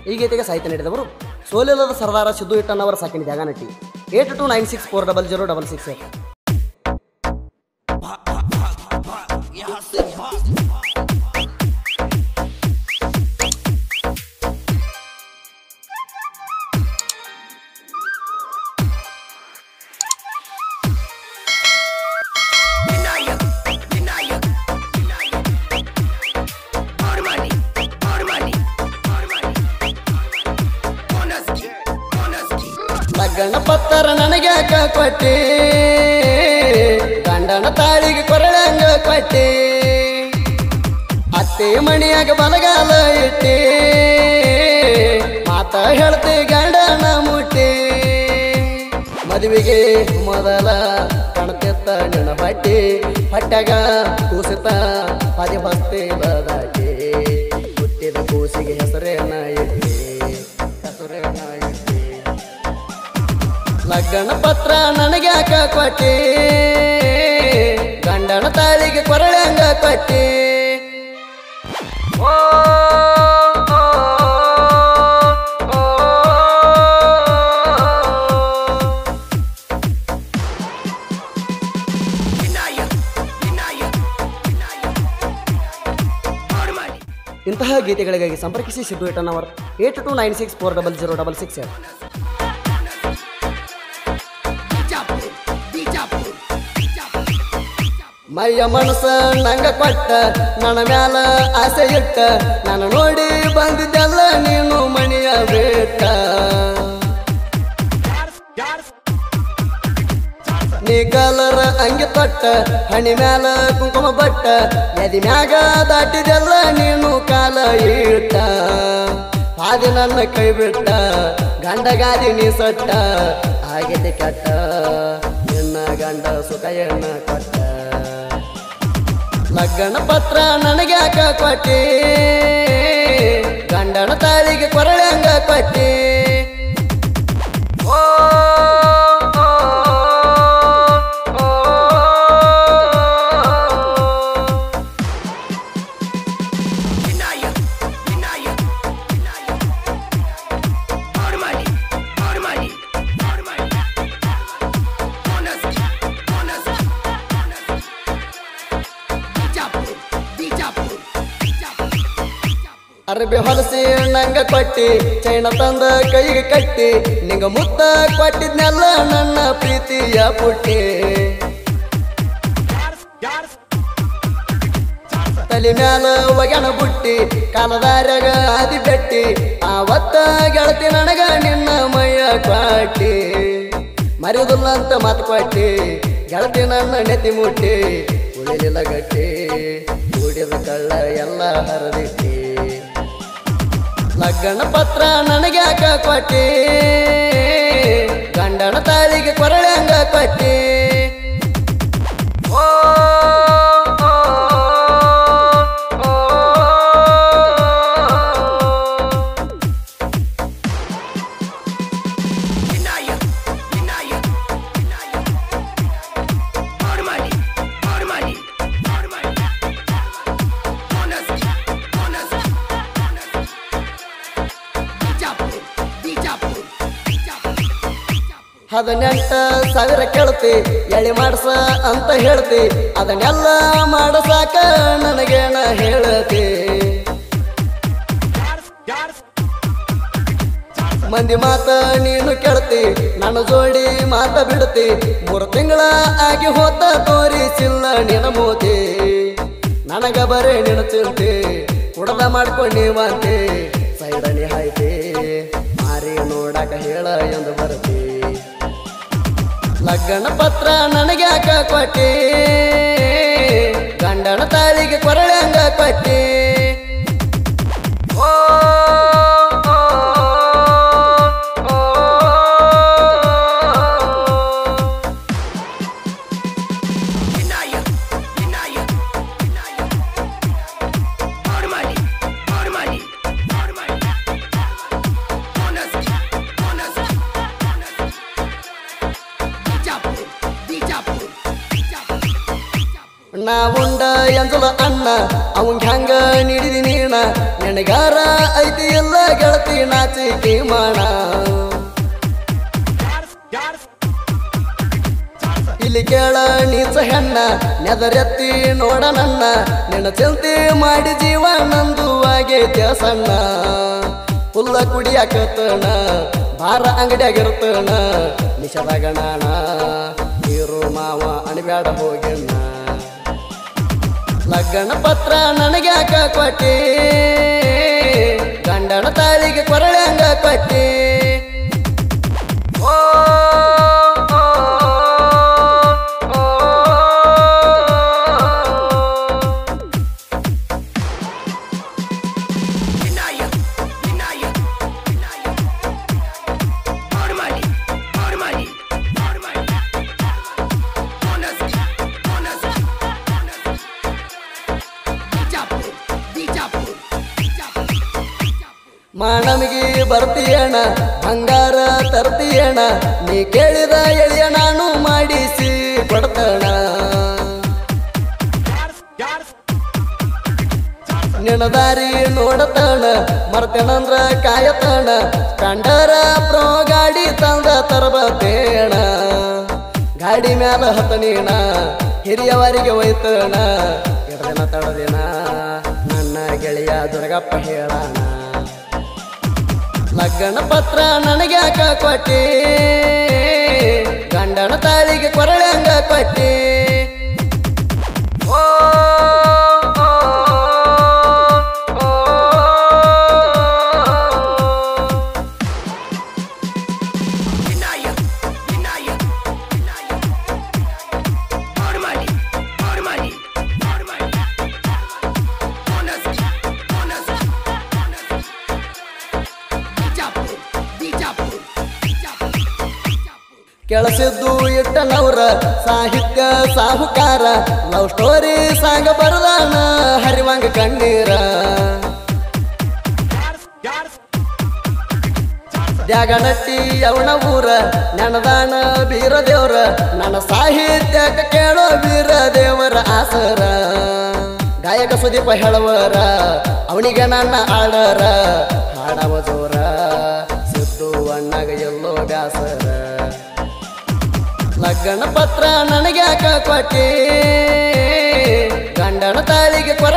ಈ ಗೀತೆಗೆ ಸಾಹಿತ್ಯ ನೀಡಿದವರು ಸೋಲಿಲ್ಲದ ಸರ್ದಾರ ಸಿದ್ದು ಇಟ್ಟಣ್ಣವರ ಸಾಕಿನ ಜಾಗ ನಟಿ eight two nine six four double zero double six eight ಲಗ್ನ ಪತ್ತರ ನನಗೆ ಯಾಕ ಕೊಟ್ಟಿ ಗಂಡನ ತಾಳಿಗೆ ಕೊರಳಂಗ ಕೊಟ್ಟಿ ಅತ್ತೆ ಮಣಿಯಾಗ ಬಲಗಾಲ ಇಟ್ಟಿ ಮಾತ ಹೇಳ್ತಿ ಗಂಡನ ಮುಟ್ಟಿ ಮದುವೆಗೆ ಮೊದಲ ಕಣತಿತ್ತ ನಿನ್ನ ಬಟ್ಟಿ ಹೊಟ್ಟಾಗ ಕೂಸಿತ ಪದಿ ಬಸ್ತಿ ಬದಾಟಿ ಹುಟ್ಟಿದ ಕೂಸಿಗೆ ಹೆಸರೇನ ಇಟ್ಟಿ ಹೆಸರೇನ ಇಟ್ಟಿ ಲಗ್ನ ಪತ್ರ ನನಗೆ ಯಾಕ ಕೊಟ್ಟಿ ಗಂಡನ ತಾಳಿಗೆ ಕೊರಳಂಗ ಕೊಟ್ಟಿ ಓ, ಓ, ಓ, ಓ. ಇಂತಹ ಗೀತೆಗಳಿಗಾಗಿ ಸಂಪರ್ಕಿಸಿ Siddu Ittannavar eight two nine six four double zero double six eight ಮೈಯ ಮನಸ್ಸ ನಂಗ ಕೊಟ್ಟ ನನ್ನ ಮ್ಯಾಲ ಆಸೆ ಇಟ್ಟ ನಾನು ನೋಡಿ ಬಂದಿದ್ದೆಲ್ಲ ನೀನು ಮಣಿಯ ಬಿಟ್ಟ ನೀ ಕಲರ ಅಂಗಿ ತೊಟ್ಟ ಹಣಿ ಮ್ಯಾಲ ಕುಂಕುಮ ಬಟ್ಟ ಎದಿ ಮ್ಯಾಗ ದಾಟಿದೆಲ್ಲ ನೀನು ಕಾಲ ಇಟ್ಟ ಹಾದಿ ನನ್ನ ಕೈ ಬಿಟ್ಟ ಗಂಡ ಗಾದಿ ನೀ ಸಟ್ಟ ಆಗಿದೆ ಕೆಟ್ಟ ನಿನ್ನ ಗಂಡ ಸುಖ ಎಣ್ಣ ಕೊಟ್ಟ ಲಗ್ನ ಪತ್ರ ನನಗೆ ಯಾಕ ಕೊಟ್ಟಿ ಗಂಡನ ತಾಳಿಗೆ ಕೊರಳಂಗ ಕೊಟ್ಟಿ ಓ, ಓ, ಓ, ಓ. ಅರಬಿ ಹೊಲಸಿ ನಂಗ ಕೊಟ್ಟಿ ಚೈನ ತಂದ ಕೈಗೆ ಕಟ್ಟಿ ನಿಂಗ ಮುತ್ತ ಕೊಟ್ಟಿದ್ನೆಲ್ಲ ನನ್ನ ಪ್ರೀತಿಯ ಪುಟ್ಟಿ ತಲೆ ಮ್ಯಾಲ ಒಗ್ಯಾಣ ಬುಟ್ಟಿ ಕಾಲದಾರ್ಯಾಗ ಆದಿ ಬೆಟ್ಟಿ ಆವತ್ತ ಗೆಳತಿ ನನಗ ನಿನ್ನ ಮೈಯ ಕ್ವಾಟಿ ಮರೆಯುದಿಲ್ಲ ಅಂತ ಮಾತು ಕೊಟ್ಟಿ ಗೆಳತಿ ನನ್ನ ನೆತಿ ಮುಟ್ಟಿ ಉಳಿಲಿಲ್ಲ ಗಟ್ಟಿ ಕೂಡಿದ ಕಳ್ಳ ಎಲ್ಲ ಹರದಿಟ್ಟಿ ಲಗ್ನ ಪತ್ರ ನನಗೆ ಯಾಕ ಕೊಟ್ಟಿ ಗಂಡನ ತಾಳಿಗೆ ಕೊರಳಂಗ ಕೊಟ್ಟಿ ಓ, ಓ, ಓ, ಓ. ಹದಿನೆಂಟ ಸಾವಿರ ಕೇಳ್ತಿ ಎಳಿ ಮಾಡ್ಸ ಅಂತ ಹೇಳ್ತಿ ಅದನ್ನೆಲ್ಲ ಮಾಡಸಾಕ ನನಗೇನ ಹೇಳ್ತಿ ಮಂದಿ ಮಾತ ನೀನು ಕೇಳ್ತಿ ನನ್ನ ಜೋಡಿ ಮಾತ ಬಿಡ್ತಿ ಮೂರು ತಿಂಗಳ ಆಗಿ ಹೋತ ತೋರಿಸಿಲ್ಲ ನಿನ ಮೋತಿ ನನಗ ಬರೇ ನಿನ ಚಿಂತೆ ಕುಡದ ಮಾಡ್ಕೊಂಡಿ ವಾಂತಿ ಸೈಡನಿ ಹಾಯ್ತಿ ಮಾರಿ ನೋಡಾಕ ಹೇಳ ಎಂದು ಬರ್ತಿ ಲಗ್ನ ಪತ್ರ ನನಗೆ ಯಾಕ ಕೊಟ್ಟಿ ಗಂಡನ ತಾಳಿಗೆ ಕೊರಳಂಗ ಕೊಟ್ಟಿ ಓ, ಓ, ಓ, ಓ. ನಾ ಉಂಡ ಅಂಜಲ ಅಣ್ಣ ಅವಂಗ ಹಂಗ ನೀಡಿದಿ ನೀಣ ನೆನಗಾರ ಐತಿ ಎಲ್ಲ ಗೆಳತಿ ನಾಚಿಕೆ ಮಾಣ ಇಲ್ಲಿ ಕೇಳ ನೀಚ ಹೆಣ್ಣ ನೆದರೆತ್ತಿ ನೋಡ ನನ್ನ ನಿನ್ನ ಚಿಂತೆ ಮಾಡಿ ಜೀವ ನಂದು ಆಗೈತೆ ಸಣ್ಣ ಪುಲ್ಲ ಕುಡಿಯಾಕತ್ತಣ ಭಾರ ಅಂಗಡಿಯಾಗಿರ್ತಣ ನಿಷದಾಗ ನಾಣ ನೀರು ಮಾವ ಅಣಿಬ್ಯಾಡ ಹೋಗಿಣ್ಣ ಲಗ್ನ ಪತ್ರ ನನಗೆ ಯಾಕ ಕೊಟ್ಟಿ ಗಂಡನ ತಾಳಿಗೆ ಕೊರಳೆ ಹಂಗ ಕೊಟ್ಟಿ ಓ, ಓ, ಓ, ಓ. Vinayak Vinayak Vinayak Normally, normally, normally. Honesty, honesty, honesty. Bijapur, Bijapur, Bijapur, Bijapur. ಮಾನವಿಗೆ ಬರ್ತೀಯಣ ಬಂಗಾರ ತರ್ತೀಯಣ ನೀ ಕೇಳಿದ ಎಳೆಯ ನಾನು ಮಾಡಿಸಿ ಕೊಡ್ತಣ ನಿನ್ನ ದಾರಿ ನೋಡತಣ ಮರ್ತೇನಂದ್ರ ಕಾಯತಣ ಕಂಡರ ಪ್ರೋ ಗಾಡಿ ತಂದ ತರಬತೇಣ ಗಾಡಿ ಮ್ಯಾಲ ಹತ್ತನೀಣ ಹಿರಿಯವರಿಗೆ ಒಯ್ತಣ ಎಡದಿನ ತಡದಿನ ನನ್ನ ಗೆಳೆಯ ದುರ್ಗಪ್ಪ ಹೇಳಣ ಲಗ್ನ ಪತ್ರ ನನಗೆ ಯಾಕ ಕೊಟ್ಟಿ ಗಂಡನ ತಾಳಿಗೆ ಕೊರಳೆ ಹಂಗ ಕೊಟ್ಟಿ ಓ, ಓ, ಓ, ಓ. Vinayak Vinayak Vinayak Normally, normally, normally. Honesty, honesty, honesty. Bijapur, Bijapur, Bijapur, Bijapur. ಕೆಳಸಿದ್ದು ಇಟ್ಟನವ್ರ ಸಾಹಿತ್ಯ ಸಾಹುಕಾರ ಲವ್ ಸ್ಟೋರಿ ಸಾಂಗ ಬರದಾನ ಹರಿವಂಗ ಕಣ್ಣೀರ ದ್ಯಾಗನಟ್ಟಿ ಅವನ ಊರ ನೆನದಾನ ಬೀರ ದೇವ್ರ ನನ್ನ ಸಾಹಿತ್ಯಕ್ಕೆ ಕೇಳೋ ಬೀರ ದೇವರ ಆಸರ ಗಾಯಕ ಸುದೀಪ ಹೇಳುವರ ಅವನಿಗೆ ನನ್ನ ಆಡರ ಹಾಡವ ಜೋರ ಸಿದ್ದು ಅಣ್ಣಗ ಎಲ್ಲೋ ಬ್ಯಾಸರ ಲಗ್ನ ಪತ್ರ ನನಗೆ ಯಾಕ ಕೊಟ್ಟಿ ಗಂಡನ ತಾಳಿಗೆ ಕೊರ